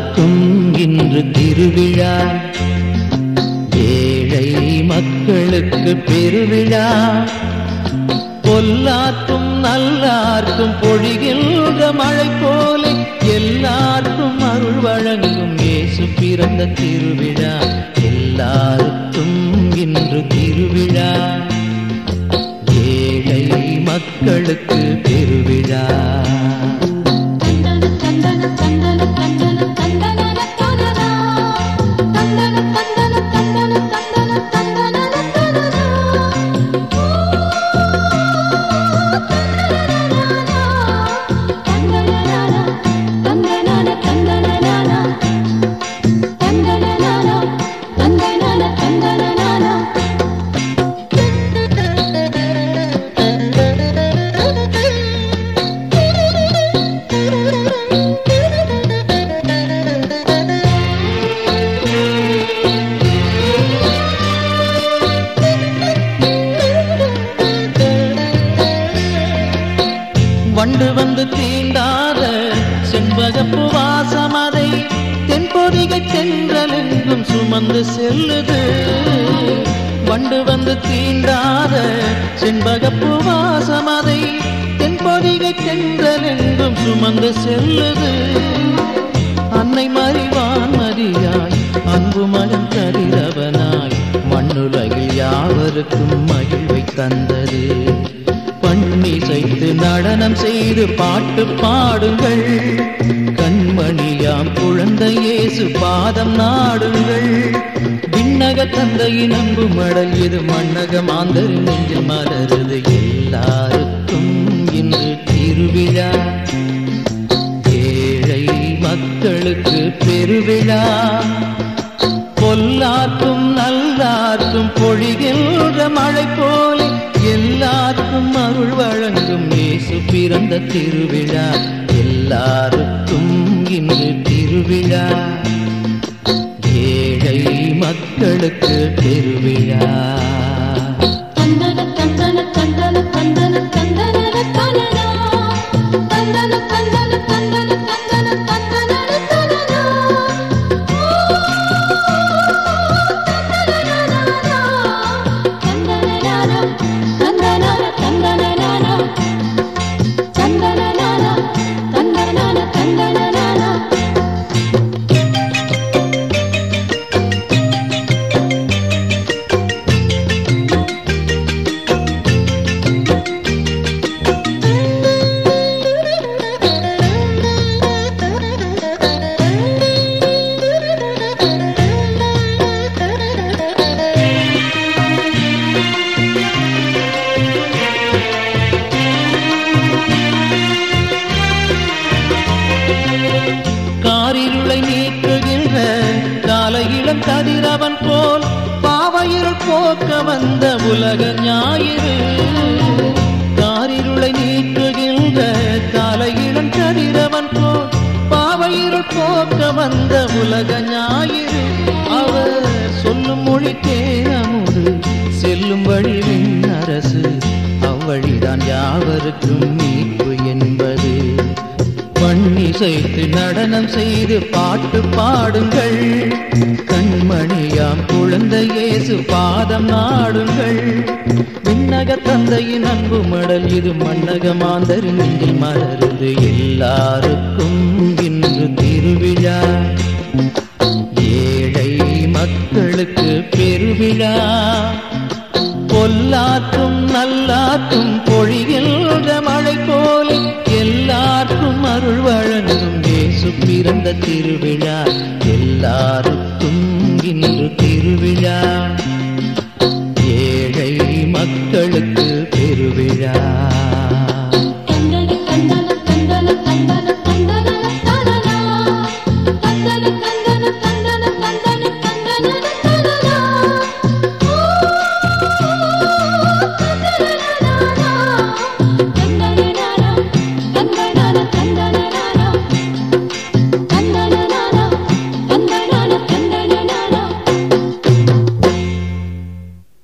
எல்லாருக்கும் இன்று திருவிழா ஏழை மக்களுக்கு பெருவிழா பொல்லார்க்கும் நல்லார்க்கும் பொழிகின்ற மழை போல எல்லாருக்கும் அருள் வழங்கும் இயேசு பிறந்த திருவிழா எல்லாருக்கும் இன்று திருவிழா ஏழை மக்களுக்கு பெருவிழா தந்தன தந்தன தந்தன தந்தன தந்தன தந்தனா தந்தன தந்தன தந்தன தந்தன தந்தன தந்தனா தந்தனனா தந்தனனா தந்தனனா தந்தனனா தந்தனனா தந்தனனா வண்டு வந்து தீண்டாத செண்பகப்பு வாசமதை தென்பொதிகை தென்றல் எங்கும் சுமந்து செல்லுது வண்டு வந்து தீண்டாத செண்பகப்பு வாசமதை தென்பொதிகை தென்றல் எங்கும் சுமந்து செல்லுது அன்னை மறிவான் மதியாய் அன்பு மகன் கதிரவனாய் மண்ணுலகில் யாவருக்கும் மகிழ்வை தந்தது பண்ணி செய்து நடனம் செய்து பாட்டு பாடுங்கள் கண்மணியாம் குழந்தை இயேசு பாதம் நாடுங்கள் விண்ணக தந்தையின் அன்பு மடல் இது மண்ணக மாந்தர் நெஞ்சில் மலருது எல்லாருக்கும் இன்று திருவிழா ஏழை மக்களுக்கு பெருவிழா பொல்லார்க்கும் நல்லார்க்கும் பொழிகின்ற மழை போல எல்லாருக்கும் அருள் வழங்கும் இயேசு பிறந்த திருவிழா எல்லாருக்கும் இன்று திருவிழா ஏழை மக்களுக்கு பெருவிழா தந்தன தந்தன தந்தன தந்தன தந்தன தந்தனா தந்தன தந்தன தந்தன தந்தன தந்தன தந்தனா தந்தனனா தந்தனனா தந்தனனா தந்தனனா தந்தனனா தந்தனனா காரிருளை நீக்குகின்ற கால இளம் கதிரவன் போல் பாவையிருள் போக்க வந்த உலக ஞாயிறு காரிருளை நீக்குகின்ற கால இளம் கதிரவன் போல் பாவையிருள் போக்க வந்த உலக ஞாயிறு அவர் சொல்லும் மொழி தேனமுது செல்லும் வழிவின் அரசு அவ்வழிதான் யாவருக்கும் மீட்பு என்பது பண்ணி செய்து நடனம் செய்து பாட்டு பாடுங்கள் கண்மணியாம் குழந்தை இயேசு பாதம் நாடுங்கள் விண்ணக தந்தையின் அன்பு மடல் இது மன்னக மாந்தரின் நெஞ்சில் மலருது எல்லாருக்கும் இன்று திருவிழா ஏழை மக்களுக்கு பெருவிழா பொல்லாற்றும் நல்லாற்றும் பொழிகின்ற மழை போல எல்லாருக்கும் அருள் வழங்கும் இயேசு பிறந்த திருவிழா எல்லாருக்கும் இன்று திருவிழா